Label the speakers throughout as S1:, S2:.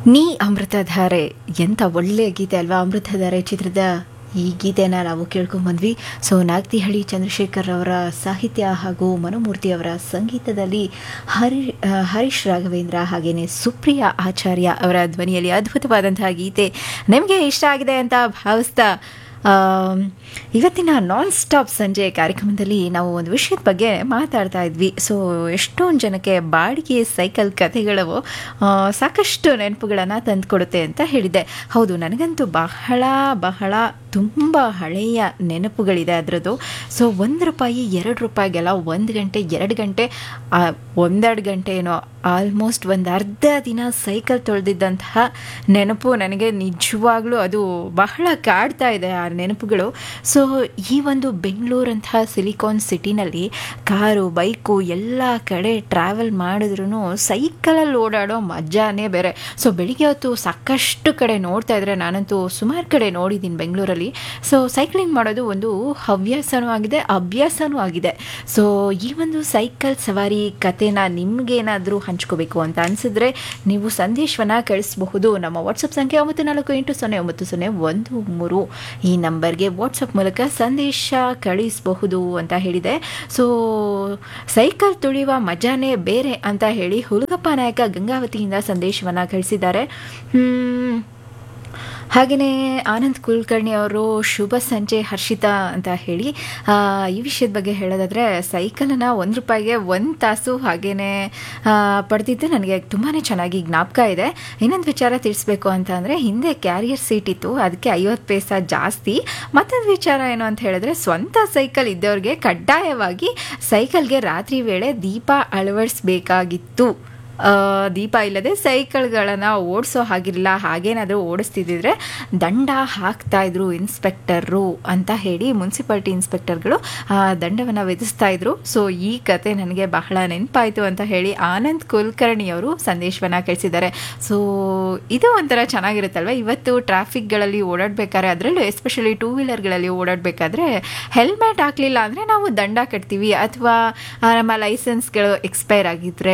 S1: ನೀ ಅಮೃತಧಾರೆ ಎಂಥ ಒಳ್ಳೆಯ ಗೀತೆ ಅಲ್ವಾ ಅಮೃತಧಾರೆ ಚಿತ್ರದ ಈ ಗೀತೆನ ನಾವು ಕೇಳ್ಕೊಂಬಂದ್ವಿ ಸೊ ನಾಗ್ತಿಹಳ್ಳಿ ಚಂದ್ರಶೇಖರ್ ಅವರ ಸಾಹಿತ್ಯ ಹಾಗೂ ಮನೋಮೂರ್ತಿ ಅವರ ಸಂಗೀತದಲ್ಲಿ ಹರಿ ಆ, ಹರೀಶ್ ರಾಘವೇಂದ್ರ ಹಾಗೆಯೇ ಸುಪ್ರಿಯಾ ಆಚಾರ್ಯ ಅವರ ಧ್ವನಿಯಲ್ಲಿ ಅದ್ಭುತವಾದಂತಹ ಗೀತೆ ನಿಮಗೆ ಇಷ್ಟ ಆಗಿದೆ ಅಂತ ಭಾವಿಸ್ತಾ ಆಮ್, ಇವತ್ತಿನ ನಾನ್ ಸ್ಟಾಪ್ ಸಂಜೆ ಕಾರ್ಯಕ್ರಮದಲ್ಲಿ ನಾವು ಒಂದು ವಿಷಯದ ಬಗ್ಗೆ ಮಾತಾಡ್ತಾ ಇದ್ವಿ ಸೊ ಎಷ್ಟೊಂದು ಜನಕ್ಕೆ ಬಾಡಿಗೆ ಸೈಕಲ್ ಕಥೆಗಳು ಆ, ಸಾಕಷ್ಟು ನೆನಪುಗಳನ್ನು ತಂದುಕೊಡುತ್ತೆ ಅಂತ ಹೇಳಿದ್ದೆ ಹೌದು ನನಗಂತೂ ಬಹಳ ಬಹಳ ತುಂಬ ಹಳೆಯ ನೆನಪುಗಳಿದೆ ಅದರದ್ದು ಸೊ ಒಂದು ರೂಪಾಯಿ ಎರಡು ರೂಪಾಯಿಗೆಲ್ಲ ಒಂದು ಗಂಟೆ ಎರಡು ಗಂಟೆ ಆ, ಒಂದೆರಡು ಗಂಟೆ ಏನೋ ಆಲ್ಮೋಸ್ಟ್ ಒಂದು ಅರ್ಧ ದಿನ ಸೈಕಲ್ ತೊಳೆದಿದ್ದಂತಹ ನೆನಪು ನನಗೆ ನಿಜವಾಗ್ಲೂ ಅದು ಬಹಳ ಕಾಡ್ತಾ ಇದೆ ಆ ನೆನಪುಗಳು ಸೊ ಈ ಒಂದು ಬೆಂಗಳೂರಂತಹ ಸಿಲಿಕಾನ್ ಸಿಟಿನಲ್ಲಿ ಕಾರು ಬೈಕು ಎಲ್ಲ ಕಡೆ ಟ್ರಾವೆಲ್ ಮಾಡಿದ್ರೂ ಸೈಕಲಲ್ಲಿ ಓಡಾಡೋ ಮಜಾನೇ ಬೇರೆ ಸೊ ಬೆಳಿಗ್ಗೆ ಹೊತ್ತು ಸಾಕಷ್ಟು ಕಡೆ ನೋಡ್ತಾ ಇದ್ರೆ ನಾನಂತೂ ಸುಮಾರು ಕಡೆ ನೋಡಿದ್ದೀನಿ ಬೆಂಗಳೂರಲ್ಲಿ ಸೊ ಸೈಕ್ಲಿಂಗ್ ಮಾಡೋದು ಒಂದು ಹವ್ಯಾಸನೂ ಆಗಿದೆ ಅಭ್ಯಾಸನೂ ಆಗಿದೆ ಸೊ ಈ ಒಂದು ಸೈಕಲ್ ಸವಾರಿ ಕಥೆನ ನಿಮಗೇನಾದರೂ ಹಂಚ್ಕೋಬೇಕು ಅಂತ ಅನಿಸಿದ್ರೆ ನೀವು ಸಂದೇಶವನ್ನು ಕಳಿಸಬಹುದು ನಮ್ಮ ವಾಟ್ಸಪ್ ಸಂಖ್ಯೆ ಒಂಬತ್ತು ನಾಲ್ಕು ಎಂಟು ಸೊನ್ನೆ ಒಂಬತ್ತು ಸೊನ್ನೆ ಒಂದು ಮೂರು ಈ ನಂಬರ್ಗೆ ವಾಟ್ಸಪ್ ಮೂಲಕ ಸಂದೇಶ ಕಳಿಸಬಹುದು ಅಂತ ಹೇಳಿದೆ ಸೊ ಸೈಕಲ್ ತುಳಿಯುವ ಮಜಾನೇ ಬೇರೆ ಅಂತ ಹೇಳಿ ಹುಲಗಪ್ಪ ನಾಯಕ ಗಂಗಾವತಿಯಿಂದ ಸಂದೇಶವನ್ನು ಕಳಿಸಿದ್ದಾರೆ ಹ್ಮ್. ಹಾಗೆಯೇ ಆನಂದ್ ಕುಲಕರ್ಣಿ ಅವರು ಶುಭ ಸಂಜೆ ಹರ್ಷಿತಾ ಅಂತ ಹೇಳಿ ಆ, ಈ ವಿಷಯದ ಬಗ್ಗೆ ಹೇಳೋದಾದರೆ ಸೈಕಲನ್ನು ಒಂದು ರೂಪಾಯಿಗೆ ಒಂದು ತಾಸು ಹಾಗೆಯೇ ಪಡೆದಿದ್ದು ನನಗೆ ತುಂಬಾ ಚೆನ್ನಾಗಿ ಜ್ಞಾಪಕ ಇದೆ ಇನ್ನೊಂದು ವಿಚಾರ ತಿಳಿಸ್ಬೇಕು ಅಂತ ಅಂದರೆ ಹಿಂದೆ ಕ್ಯಾರಿಯರ್ ಸೀಟ್ ಇತ್ತು ಅದಕ್ಕೆ ಐವತ್ತು ಪೈಸಾ ಜಾಸ್ತಿ ಮತ್ತೊಂದು ವಿಚಾರ ಏನು ಅಂತ ಹೇಳಿದ್ರೆ ಸ್ವಂತ ಸೈಕಲ್ ಇದ್ದವ್ರಿಗೆ ಕಡ್ಡಾಯವಾಗಿ ಸೈಕಲ್ಗೆ ರಾತ್ರಿ ವೇಳೆ ದೀಪ ಅಳವಡಿಸ್ಬೇಕಾಗಿತ್ತು ಆ, ದೀಪ ಇಲ್ಲದೆ ಸೈಕಲ್ಗಳನ್ನು ಓಡಿಸೋ ಹಾಗಿರಲಿಲ್ಲ ಹಾಗೇನಾದರೂ ಓಡಿಸ್ತಿದ್ದಿದ್ರೆ ದಂಡ ಹಾಕ್ತಾ ಇದ್ರು ಇನ್ಸ್ಪೆಕ್ಟರು ಅಂತ ಹೇಳಿ ಮುನ್ಸಿಪಾಲ್ಟಿ ಇನ್ಸ್ಪೆಕ್ಟರ್ಗಳು ಆ ದಂಡವನ್ನು ವಿಧಿಸ್ತಾ ಇದ್ರು ಸೊ ಈ ಕತೆ ನನಗೆ ಬಹಳ ನೆನಪಾಯಿತು ಅಂತ ಹೇಳಿ ಆನಂದ್ ಕುಲಕರ್ಣಿ ಅವರು ಸಂದೇಶವನ್ನು ಕಳಿಸಿದ್ದಾರೆ ಸೊ ಇದು ಒಂಥರ ಚೆನ್ನಾಗಿರುತ್ತಲ್ವ ಇವತ್ತು ಟ್ರಾಫಿಕ್ಗಳಲ್ಲಿ ಓಡಾಡಬೇಕಾದ್ರೆ ಅದರಲ್ಲೂ ಎಸ್ಪೆಷಲಿ ಟೂ ವೀಲರ್ಗಳಲ್ಲಿ ಓಡಾಡಬೇಕಾದ್ರೆ ಹೆಲ್ಮೆಟ್ ಹಾಕಲಿಲ್ಲ ಅಂದರೆ ನಾವು ದಂಡ ಕಟ್ತೀವಿ ಅಥವಾ ನಮ್ಮ ಲೈಸೆನ್ಸ್ಗಳು ಎಕ್ಸ್ಪೈರ್ ಆಗಿದ್ರೆ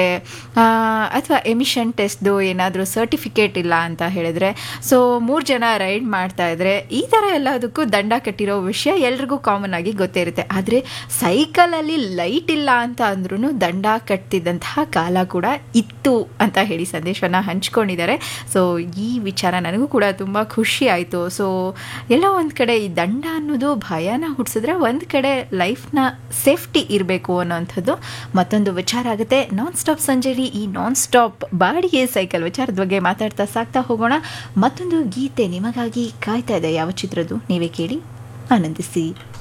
S1: ಅಥವಾ ಎಮಿಷನ್ ಟೆಸ್ಟ್ದು ಏನಾದರೂ ಸರ್ಟಿಫಿಕೇಟ್ ಇಲ್ಲ ಅಂತ ಹೇಳಿದ್ರೆ ಸೊ ಮೂರು ಜನ ರೈಡ್ ಮಾಡ್ತಾ ಇದ್ರೆ ಈ ಥರ ಎಲ್ಲದಕ್ಕೂ ದಂಡ ಕಟ್ಟಿರೋ ವಿಷಯ ಎಲ್ರಿಗೂ ಕಾಮನ್ ಆಗಿ ಗೊತ್ತೇ ಇರುತ್ತೆ ಆದರೆ ಸೈಕಲಲ್ಲಿ ಲೈಟ್ ಇಲ್ಲ ಅಂತ ಅಂದ್ರೂ ದಂಡ ಕಟ್ತಿದ್ದಂತಹ ಕಾಲ ಕೂಡ ಇತ್ತು ಅಂತ ಹೇಳಿ ಸಂದೇಶವನ್ನು ಹಂಚ್ಕೊಂಡಿದ್ದಾರೆ ಸೊ ಈ ವಿಚಾರ ನನಗೂ ಕೂಡ ತುಂಬ ಖುಷಿ ಆಯಿತು ಸೊ ಎಲ್ಲೋ ಒಂದು ಕಡೆ ಈ ದಂಡ ಅನ್ನೋದು ಭಯನ ಹುಟ್ಟಿಸಿದ್ರೆ ಒಂದು ಕಡೆ ಲೈಫ್ನ ಸೇಫ್ಟಿ ಇರಬೇಕು ಅನ್ನೋವಂಥದ್ದು ಮತ್ತೊಂದು ವಿಚಾರ ಆಗುತ್ತೆ ನಾನ್ ಸ್ಟಾಪ್ ಸಂಜೆಲಿ ಈ ನಾನ್ ಸ್ಟಾಪ್ ಬಾಡಿಗೆ ಸೈಕಲ್ ವಿಚಾರದ ಬಗ್ಗೆ ಮಾತಾಡ್ತಾ ಸಾಕ್ತಾ ಹೋಗೋಣ ಮತ್ತೊಂದು ಗೀತೆ ನಿಮಗಾಗಿ ಕಾಯ್ತಾ ಇದೆ ಯಾವ ಚಿತ್ರದ್ದು ನೀವೇ ಕೇಳಿ ಆನಂದಿಸಿ